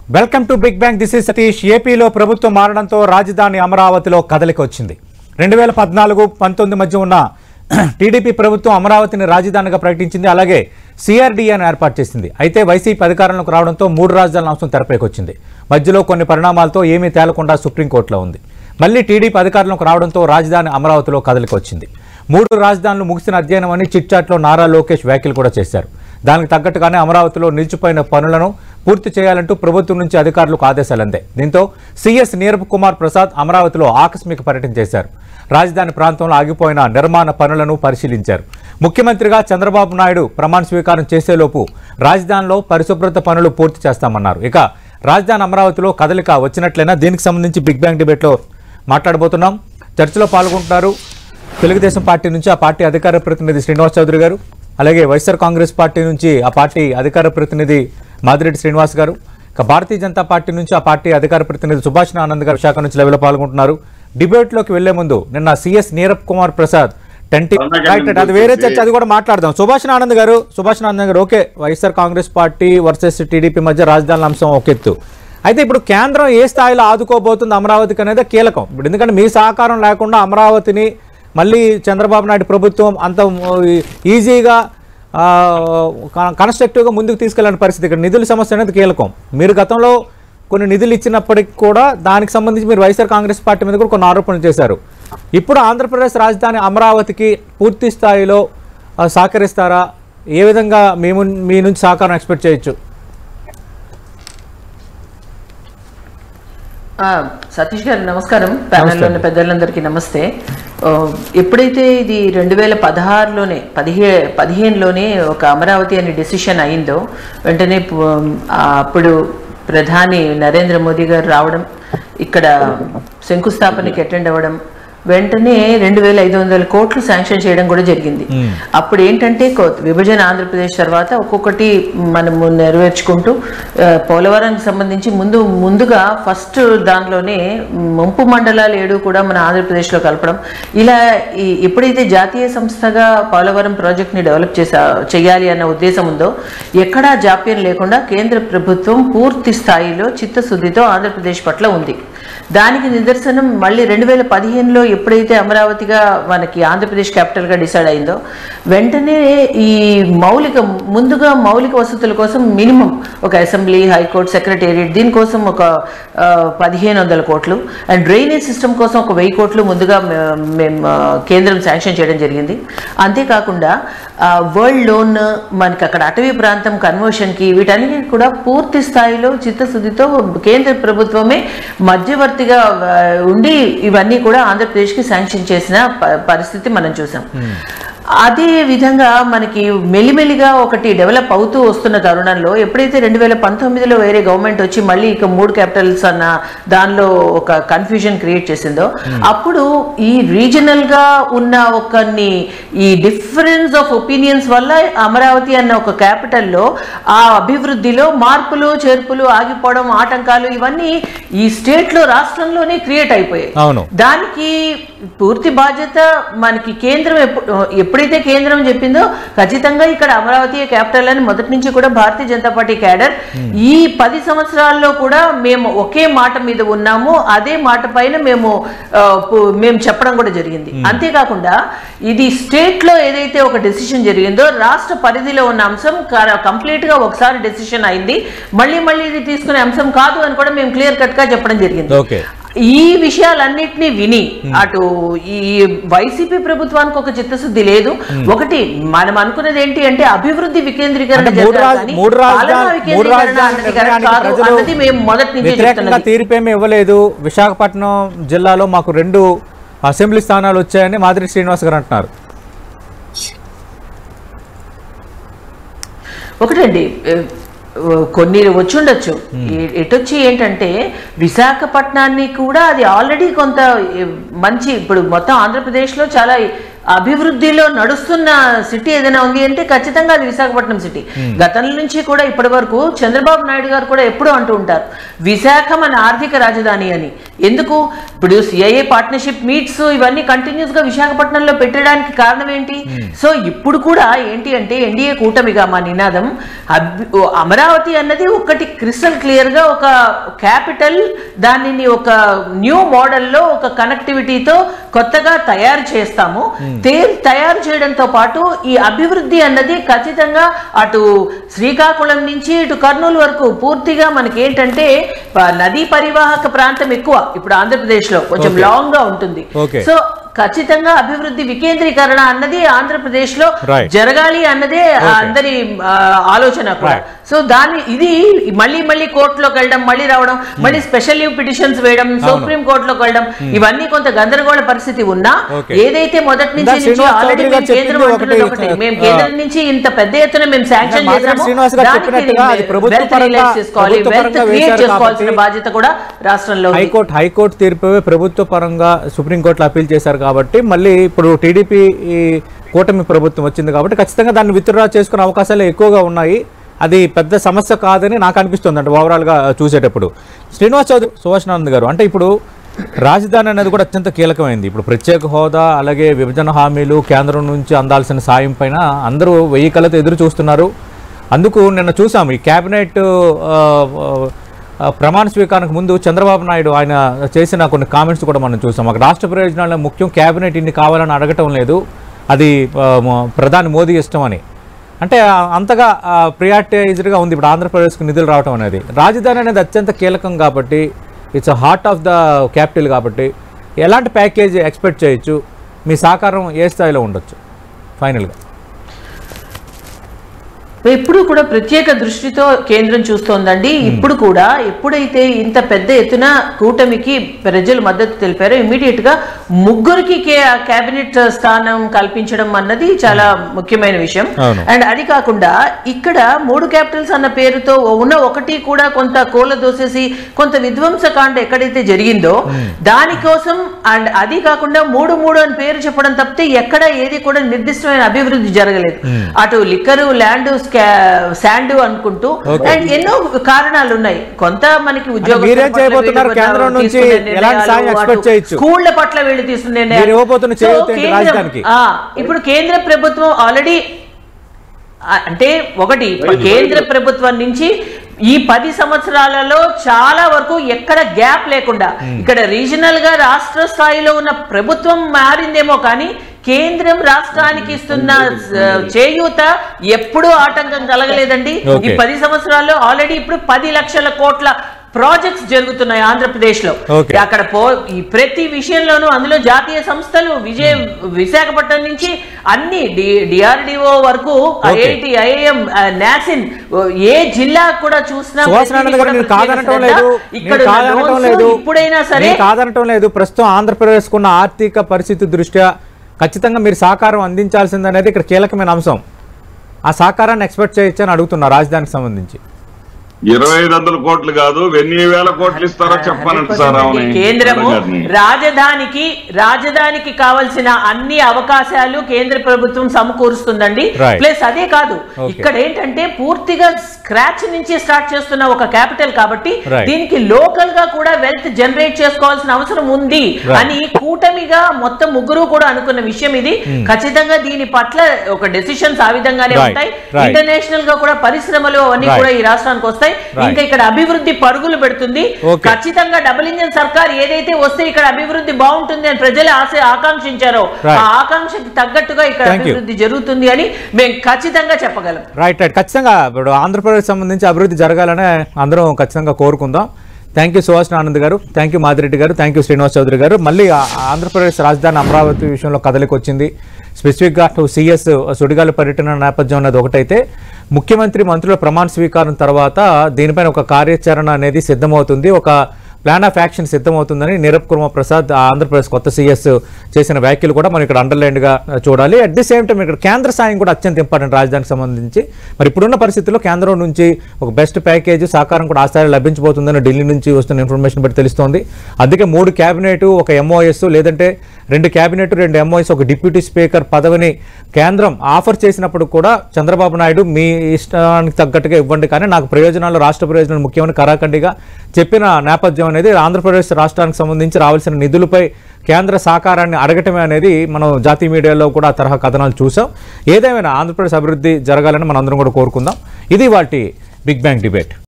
Welcome to big bang this is Satish ఏపీలో ప్రభుత్వం మారడంతో రాజధాని అమరావతిలో కదలిక వచ్చింది రెండు వేల పద్నాలుగు పంతొమ్మిది మధ్య ఉన్న టీడీపీ ప్రభుత్వం అమరావతిని రాజధానిగా ప్రకటించింది అలాగే సిఆర్డీఏను ఏర్పాటు చేసింది అయితే వైసీపీ అధికారంలోకి రావడంతో మూడు రాజధానుల అంశం తెరపైకి వచ్చింది మధ్యలో కొన్ని పరిణామాలతో ఏమీ తేలకుండా సుప్రీంకోర్టులో ఉంది మళ్ళీ టీడీపీ అధికారంలోకి రావడంతో రాజధాని అమరావతిలో కదలిక వచ్చింది మూడు రాజధానులు ముగిసిన అధ్యయనం అని చిట్చాట్లో నారా లోకేష్ వ్యాఖ్యలు కూడా చేశారు దానికి తగ్గట్టుగానే అమరావతిలో నిలిచిపోయిన పనులను పూర్తి చేయాలంటూ ప్రభుత్వం నుంచి అధికారులకు ఆదేశాలు అందాయి దీంతో సీఎస్ నీరబ్ కుమార్ ప్రసాద్ అమరావతిలో ఆకస్మిక పర్యటన చేశారు రాజధాని ప్రాంతంలో ఆగిపోయిన నిర్మాణ పనులను పరిశీలించారు ముఖ్యమంత్రిగా చంద్రబాబు నాయుడు ప్రమాణ స్వీకారం చేసేలోపు రాజధానిలో పరిశుభ్రత పనులు పూర్తి చేస్తామన్నారు ఇక రాజధాని అమరావతిలో కదలిక వచ్చినట్లయినా దీనికి సంబంధించి బిగ్ బ్యాంగ్ డిబేట్లో మాట్లాడబోతున్నాం చర్చలో పాల్గొంటున్నారు తెలుగుదేశం పార్టీ నుంచి ఆ పార్టీ అధికార ప్రతినిధి శ్రీనివాస్ చౌదరి గారు అలాగే వైఎస్ఆర్ కాంగ్రెస్ పార్టీ నుంచి ఆ పార్టీ అధికార ప్రతినిధి మాదిరెడ్డి శ్రీనివాస్ గారు ఇక భారతీయ జనతా పార్టీ నుంచి ఆ పార్టీ అధికార ప్రతినిధి సుభాష్ ఆనంద్ గారు విశాఖ నుంచి లెవెల్లో పాల్గొంటున్నారు డిబేట్లోకి వెళ్లే ముందు నిన్న సిఎస్ నీరబ్ కుమార్ ప్రసాద్ టెంటి రైట్ రైట్ అది వేరే చర్చ అది కూడా మాట్లాడదాం సుభాష్ ఆనంద్ గారు సుభాష్ ఆనంద్ గారు okay YSR Congress party versus TDP మధ్య రాజధానుల అంశం ఒక ఎత్తు అయితే ఇప్పుడు కేంద్రం ఏ స్థాయిలో ఆదుకోబోతుంది అమరావతికి అనేది కీలకం ఇప్పుడు ఎందుకంటే మీ సహకారం లేకుండా అమరావతిని మళ్ళీ చంద్రబాబు నాయుడు ప్రభుత్వం అంత ఈజీగా కన్స్ట్రక్టివ్గా ముందుకు తీసుకెళ్ళని పరిస్థితి ఇక్కడ నిధుల సమస్య అనేది కీలకం మీరు గతంలో కొన్ని నిధులు ఇచ్చినప్పటికీ కూడా దానికి సంబంధించి మీరు వైఎస్ఆర్ కాంగ్రెస్ పార్టీ మీద కూడా కొన్ని ఆరోపణలు చేశారు ఇప్పుడు ఆంధ్రప్రదేశ్ రాజధాని అమరావతికి పూర్తి స్థాయిలో ఆ, సహకరిస్తారా ఏ విధంగా మేము మీ నుంచి సహకారం ఎక్స్పెక్ట్ చేయొచ్చు ఆ, సతీష్ గారు నమస్కారం ప్యానెల్లో ఉన్న పెద్దలందరికీ నమస్తే ఆ, ఎప్పుడైతే ఇది రెండు వేల పదహారులోనే పదిహే పదిహేనులోనే ఒక అమరావతి అనే డెసిషన్ అయిందో వెంటనే పు- ఆ, అప్పుడు ప్రధాని నరేంద్ర మోదీ గారు రావడం ఇక్కడ శంకుస్థాపనకి అటెండ్ అవ్వడం వెంటనే రెండు వేల ఐదు వందల కోట్లు శాంక్షన్ చేయడం కూడా జరిగింది అప్పుడు ఏంటంటే కొ- విభజన ఆంధ్రప్రదేశ్ తర్వాత ఒక్కొక్కటి మనము నెరవేర్చుకుంటూ ఆ, పోలవరానికి సంబంధించి ముందు ముందుగా ఫస్ట్ దానిలోనే ముంపు మండలాలు ఏడు కూడా మన ఆంధ్రప్రదేశ్లో కలపడం ఇలా ఈ- ఎప్పుడైతే జాతీయ సంస్థగా పోలవరం ప్రాజెక్ట్ని డెవలప్ చేసా చేయాలి అన్న ఉద్దేశం ఉందో ఎక్కడా జాప్యం లేకుండా కేంద్ర ప్రభుత్వం పూర్తి స్థాయిలో చిత్తశుద్ధితో ఆంధ్రప్రదేశ్ పట్ల ఉంది దానికి నిదర్శనం మళ్ళీ రెండు వేల పదిహేనులో ఎప్పుడైతే అమరావతిగా మనకి ఆంధ్రప్రదేశ్ క్యాపిటల్గా డిసైడ్ అయిందో వెంటనే ఈ మౌలిక ముందుగా మౌలిక వసతుల కోసం మినిమం ఒక అసెంబ్లీ హైకోర్టు సెక్రటేరియట్ దీనికోసం ఒక ఆ, పదిహేను వందల కోట్లు అండ్ డ్రైనేజ్ సిస్టమ్ కోసం ఒక వెయ్యి కోట్లు ముందుగా మే- మేము ఆ, కేంద్రం శాంక్షన్ చేయడం జరిగింది అంతేకాకుండా వరల్డ్ లోన్ మనకి అక్కడ అటవీ ప్రాంతం కన్వర్షన్కి వీటన్నిటి కూడా పూర్తి స్థాయిలో చిత్తశుద్ధితో కేంద్ర ప్రభుత్వమే మధ్యవర్తిగా ఆ, ఉండి ఇవన్నీ కూడా ఆంధ్రప్రదేశ్కి శాంక్షన్ చేసిన ప- పరిస్థితి మనం చూసాం అదే విధంగా మనకి మెల్లిమెల్లిగా ఒకటి డెవలప్ అవుతూ వస్తున్న తరుణంలో ఎప్పుడైతే రెండు వేల పంతొమ్మిదిలో వేరే గవర్నమెంట్ వచ్చి మళ్ళీ ఇక మూడు క్యాపిటల్స్ అన్న దానిలో ఒక కన్ఫ్యూజన్ క్రియేట్ చేసిందో అప్పుడు ఈ రీజనల్ గా ఉన్న ఒకన్ని ఈ డిఫరెన్స్ ఆఫ్ ఒపీనియన్స్ వల్ల అమరావతి అన్న ఒక క్యాపిటల్లో ఆ అభివృద్ధిలో మార్పులు చేర్పులు ఆగిపోవడం ఆటంకాలు ఇవన్నీ ఈ స్టేట్ లో రాష్ట్రంలోనే క్రియేట్ అయిపోయాయి అవును దానికి పూర్తి బాధ్యత మనకి కేంద్రం ఎప్పు- ఎప్పుడైతే కేంద్రం చెప్పిందో ఖచ్చితంగా ఇక్కడ అమరావతి క్యాపిటల్ అని మొదటి నుంచి కూడా భారతీయ జనతా పార్టీ క్యాడర్ ఈ పది సంవత్సరాల్లో కూడా మేము ఒకే మాట మీద ఉన్నాము అదే మాట పైన మేము ఆ, పు- మేము చెప్పడం కూడా జరిగింది అంతేకాకుండా ఇది స్టేట్ లో ఏదైతే ఒక డెసిషన్ జరిగిందో రాష్ట్ర పరిధిలో ఉన్న అంశం కంప్లీట్ గా ఒకసారి డెసిషన్ అయింది మళ్ళీ మళ్ళీ ఇది తీసుకునే అంశం కాదు అని కూడా మేము క్లియర్ కట్ గా చెప్పడం జరిగింది ఓకే ఈ విషయాలన్నిటినీ విని అటు ఈ వైసీపీ ప్రభుత్వానికి ఒక చిత్తశుద్ధి లేదు ఒకటి మనం అనుకున్నది ఏంటి అంటే అభివృద్ధి వికేంద్రీకరణ అంటే మూడు జరగాలి రాజ- కానీ మూడు పాలనా రాజధాని మూడు వికేంద్రీకరణ రాజధాని అన్నది కరెక్ట్ నిర్ణయానికి కాదు ప్రజలు అన్నది మేము మొదటి నుంచి వ్యతిరేకంగా చెప్తున్నది తీర్పేమీ ఇవ్వలేదు విశాఖపట్నం జిల్లాలో మాకు రెండు అసెంబ్లీ స్థానాలు వచ్చాయని మాదిరి శ్రీనివాస్ గారు అంటున్నారు ఒకటండి ఏ, కొన్ని వచ్చుండొచ్చు ఎ- ఎటొచ్చి ఏంటంటే విశాఖపట్నాన్ని కూడా అది ఆల్రెడీ కొంత ఏ, మంచి ఇప్పుడు మొత్తం ఆంధ్రప్రదేశ్లో చాలా అభివృద్ధిలో నడుస్తున్న సిటీ ఏదైనా ఉంది అంటే ఖచ్చితంగా అది విశాఖపట్నం సిటీ గతం నుంచి కూడా ఇప్పటి వరకు చంద్రబాబు నాయుడు గారు కూడా ఎప్పుడూ అంటూ ఉంటారు విశాఖ మన ఆర్థిక రాజధాని అని ఎందుకు ఇప్పుడు సిఐఏ పార్ట్నర్షిప్ మీట్స్ ఇవన్నీ కంటిన్యూస్ గా విశాఖపట్నంలో పెట్టడానికి కారణం ఏంటి సో ఇప్పుడు కూడా ఏంటి అంటే ఎన్డీఏ కూటమిగా మా నినాదం అభి- ఓ అమరావతి అన్నది ఒకటి క్రిస్టల్ క్లియర్ గా ఒక క్యాపిటల్ దానిని ఒక న్యూ మోడల్లో ఒక కనెక్టివిటీతో కొత్తగా తయారు చేస్తాము తే తయారు చేయడంతో పాటు ఈ అభివృద్ధి అన్నది ఖచ్చితంగా అటు శ్రీకాకుళం నుంచి ఇటు కర్నూలు వరకు పూర్తిగా మనకి ఏంటంటే ప- నదీ పరివాహక ప్రాంతం ఎక్కువ ఇప్పుడు ఆంధ్రప్రదేశ్ లో కొంచెం Okay. లాంగ్ గా ఉంటుంది Okay. సో ఖచ్చితంగా అభివృద్ధి వికేంద్రీకరణ అన్నది ఆంధ్రప్రదేశ్ లో Right. జరగాలి అన్నదే ఆ, Okay. అందరి ఆ, ఆలోచన కూడా Right. సో దాని ఇది మళ్ళీ మళ్ళీ కోర్టులోకి వెళ్ళడం మళ్ళీ రావడం మళ్ళీ స్పెషల్ లీవ్ పిటిషన్స్ వేయడం సుప్రీం కోర్టులోకి వెళ్ళడం ఇవన్నీ కొంత గందరగోళ పరిస్థితి ఉన్నా Okay. ఏదైతే మొదటి నుంచి ఇందాక నుంచి శ్రీనివాస్ ఆల్రెడీ చౌదరి గారు మేము కేంద్రం చెప్పింది అంటున్నది ఒకటి, ఒకటి మేము ఆ, కేంద్రం నుంచి ఇంత పెద్ద ఎత్తున మేము శాంక్షన్ మాదిరి చేసాము శ్రీనివాస్ గారు దానికి చెప్పినట్టుగా అది ప్రభుత్వ wealth పరంగా- realize చేసుకోవాలి ప్రభుత్వ వెల్త్ పరంగా క్రియేట్ వేశారు చేసుకోవాల్సిన కాబట్టి బాధ్యత కూడా రాష్ట్రంలో ఉంది. హైకోర్టు హైకోర్టు తీర్పు ప్రభుత్వ పరంగా సుప్రీంకోర్టులో అప్పీల్ చేశారు కాబట్టి మళ్ళీ ఇప్పుడు టీడీపీ ఈ కూటమి ప్రభుత్వం వచ్చింది కాబట్టి ఖచ్చితంగా దాన్ని విత్డ్రా చేసుకునే అవకాశాలు ఎక్కువగా ఉన్నాయి అది పెద్ద సమస్య కాదని నాకు అనిపిస్తుంది అంటే ఓవరాల్గా చూసేటప్పుడు శ్రీనివాస్ చౌదరి సుభాషానంద్ గారు అంటే ఇప్పుడు రాజధాని అనేది కూడా అత్యంత కీలకమైంది ఇప్పుడు ప్రత్యేక హోదా అలాగే విభజన హామీలు కేంద్రం నుంచి అందాల్సిన సాయం పైన అందరూ వెయ్యి కళ్ళతో ఎదురు చూస్తున్నారు అందుకు నిన్న చూసాము ఈ క్యాబినెట్ ఆ, ఆ, ప్రమాణ స్వీకారానికి ముందు చంద్రబాబు నాయుడు ఆయన చేసిన కొన్ని కామెంట్స్ కూడా మనం చూసాం ఒక రాష్ట్ర ప్రయోజనాల ముఖ్యం క్యాబినెట్ ఇన్ని కావాలని అడగటం లేదు అది ఆ, మ- ప్రధాని మోదీ ఇష్టం అని అంటే ఆ, అంతగా ప్రియారిటైజ్డ్గా ఉంది ఇప్పుడు ఆంధ్రప్రదేశ్కి నిధులు రావటం అనేది రాజధాని అనేది అత్యంత కీలకం కాబట్టి it's heart of the capital కాబట్టి ఎలాంటి ప్యాకేజ్ ఎక్స్పెక్ట్ చేయొచ్చు మీ సహకారం ఏ స్థాయిలో ఉండొచ్చు ఫైనల్గా ఎప్పుడు కూడా ప్రత్యేక దృష్టితో కేంద్రం చూస్తోందండి ఇప్పుడు కూడా ఎప్పుడైతే ఇంత పెద్ద ఎత్తున కూటమికి ప్రజలు మద్దతు తెలిపారో ఇమీడియట్ గా ముగ్గురికి కే- కేబినెట్ స్థానం కల్పించడం అన్నది చాలా ముఖ్యమైన విషయం అవును. అండ్ అది కాకుండా ఇక్కడ మూడు క్యాపిటల్స్ అన్న పేరుతో ఉన్న ఒకటి కూడా కొంత కోల దోసేసి కొంత విధ్వంసకాండ ఎక్కడైతే జరిగిందో దానికోసం అండ్ అది కాకుండా మూడు మూడు అని పేరు చెప్పడం తప్పితే ఎక్కడ ఏది కూడా నిర్దిష్టమైన అభివృద్ధి జరగలేదు అటు లిక్కరు ల్యాండ్ శాండ్ అనుకుంటూ Okay. అండ్ ఎన్నో కారణాలు ఉన్నాయి కొంత మనకి ఉద్యోగ మీరేం చేయబోతున్నారు? కేంద్రం నుంచి ఎలాంటి సాయం expect చేయొచ్చు? స్కూళ్ల పట్ల వీళ్ళు తీసుకునే మీరు నిర్ణయాలు. ఇవ్వబోతున్న So, చేయూత ఏంటి కేంద్రం- రాజధానికి? ఆ, ఇప్పుడు కేంద్ర ప్రభుత్వం ఆల్రెడీ అంటే ఒకటి కేంద్ర ప్రభుత్వం నుంచి ఈ పది సంవత్సరాలలో చాలా వరకు ఎక్కడ గ్యాప్ లేకుండా ఇక్కడ రీజనల్ గా రాష్ట్ర స్థాయిలో ఉన్న ప్రభుత్వం మారిందేమో కానీ కేంద్రం రాష్ట్రానికి ఇస్తున్న ఆ, చేయూత ఎప్పుడూ ఆటంకం కలగలేదండి ఈ Okay. పది సంవత్సరాల్లో ఆల్రెడీ ఇప్పుడు పది లక్షల కోట్ల ప్రాజెక్ట్స్ జరుగుతున్నాయి ఆంధ్రప్రదేశ్ లో Okay. అక్కడ పో ఈ ప్రతి విషయంలోనూ అందులో జాతీయ సంస్థలు విజయ విశాఖపట్నం నుంచి అన్ని డిఆర్డిఓ వరకు Okay. ఐఐటి ఐఐఎం నాసిన్ ఏ జిల్లా కూడా చూసినా సుహాసనానంద గారు నేను ప్రతిదీ కూడా కాదనటం ప్రత్యేక లేదు శ్రద్ధ. నేను ఇక్కడ కాదనటం loans లేదు ఇప్పుడైనా సరే నేను కాదనటం లేదు ప్రస్తుతం ఆంధ్రప్రదేశ్కు ఉన్న ఆర్థిక పరిస్థితి దృష్ట్యా ఖచ్చితంగా మీరు సహకారం అందించాల్సిందనేది ఇక్కడ కీలకమైన అంశం ఆ సహకారాన్ని ఎక్స్పెక్ట్ చేయొచ్చు అని అడుగుతున్నా రాజధానికి సంబంధించి ఇరవై ఐదు వందల కోట్లు కాదు ఎన్ని వేల కోట్లు ఇస్తారో చెప్పానంట సార్ అవును కేంద్రము గారిని. రాజధానికి రాజధానికి కావాల్సిన అన్ని అవకాశాలు కేంద్ర ప్రభుత్వం సమకూరుస్తుందండి Right. ప్లస్ అదే కాదు Okay. ఇక్కడ ఏంటంటే పూర్తిగా స్క్రాచ్ నుంచి స్టార్ట్ చేస్తున్న ఒక క్యాపిటల్ కాబట్టి Right. దీనికి లోకల్ గా కూడా వెల్త్ జనరేట్ చేసుకోవాల్సిన అవసరం ఉంది Right. అని కూటమిగా మొత్తం ముగ్గురు కూడా అనుకున్న విషయం ఇది ఖచ్చితంగా దీని పట్ల ఒక డెసిషన్స్ ఆ విధంగానే Right. ఉంటాయి Right. ఇంటర్నేషనల్ గా కూడా పరిశ్రమలు అవన్నీ Right. కూడా ఈ రాష్ట్రానికి వస్తాయి Right. ఇంకా ఇక్కడ అభివృద్ధి పరుగులు పెడుతుంది Okay. ఖచ్చితంగా డబుల్ ఇంజన్ సర్కార్ ఏదైతే వస్తే ఇక్కడ అభివృద్ధి బాగుంటుంది అని ప్రజలు ఆశ ఆకాంక్షించారో Right. ఆ ఆకాంక్షకి తగ్గట్టుగా ఇక్కడ Thank you. అభివృద్ధి జరుగుతుంది అని మేము ఖచ్చితంగా చెప్పగలం రైట్ రైట్ ఖచ్చితంగా ఇప్పుడు ఆంధ్రప్రదేశ్ సంబంధించి అభివృద్ధి జరగాలని అందరం ఖచ్చితంగా కోరుకుందాం థ్యాంక్ యూ సుహాస్ ఆనంద్ గారు థ్యాంక్ యూ మాదిరెడ్డి గారు థ్యాంక్ యూ శ్రీనివాస్ చౌదరి గారు మళ్ళీ ఆ- ఆంధ్రప్రదేశ్ రాజధాని అమరావతి విషయంలో కదలికి వచ్చింది స్పెసిఫిక్గా అటు సిఎస్ సుడిగాలి పర్యటన నేపథ్యం అన్నది ఒకటైతే ముఖ్యమంత్రి మంత్రుల ప్రమాణ స్వీకారం తర్వాత దీనిపైన ఒక కార్యాచరణ అనేది సిద్ధమవుతుంది ఒక ప్లాన్ ఆఫ్ యాక్షన్ సిద్ధమవుతుందని నీరబ్ కుర్మ ప్రసాద్ ఆ ఆంధ్రప్రదేశ్ కొత్త సీఎస్ చేసిన వ్యాఖ్యలు కూడా మనం ఇక్కడ అండర్లైన్గా చూడాలి అట్ ది సేమ్ టైం ఇక్కడ కేంద్ర సాయం కూడా అత్యంత ఇంపార్టెంట్ రాజధానికి సంబంధించి మరి ఇప్పుడున్న పరిస్థితుల్లో కేంద్రం నుంచి ఒక బెస్ట్ ప్యాకేజ్ సహకారం కూడా ఆ స్థాయిలో లభించబోతుందని ఢిల్లీ నుంచి వస్తున్న ఇన్ఫర్మేషన్ బట్టి తెలుస్తోంది అందుకే మూడు క్యాబినెట్ ఒక ఎంఓఎస్ లేదంటే రెండు క్యాబినెట్ రెండు ఎంఓఎస్ ఒక డిప్యూటీ స్పీకర్ పదవిని కేంద్రం ఆఫర్ చేసినప్పుడు కూడా చంద్రబాబు నాయుడు మీ ఇష్టానికి తగ్గట్టుగా ఇవ్వండి కానీ నాకు ప్రయోజనాలు రాష్ట్ర ప్రయోజనాలు ముఖ్యమని కరాఖండిగా చెప్పిన నేపథ్యం అనేది ఆంధ్రప్రదేశ్ రాష్ట్రానికి సంబంధించి రావాల్సిన నిధులపై కేంద్ర సహకారాన్ని అడగటమే అనేది మనం జాతీయ మీడియాలో కూడా ఆ తరహా కథనాలు చూసాం ఏదేమైనా ఆంధ్రప్రదేశ్ అభివృద్ధి జరగాలని మనం అందరం కూడా కోరుకుందాం ఇది వాటి బిగ్ బ్యాంగ్ డిబేట్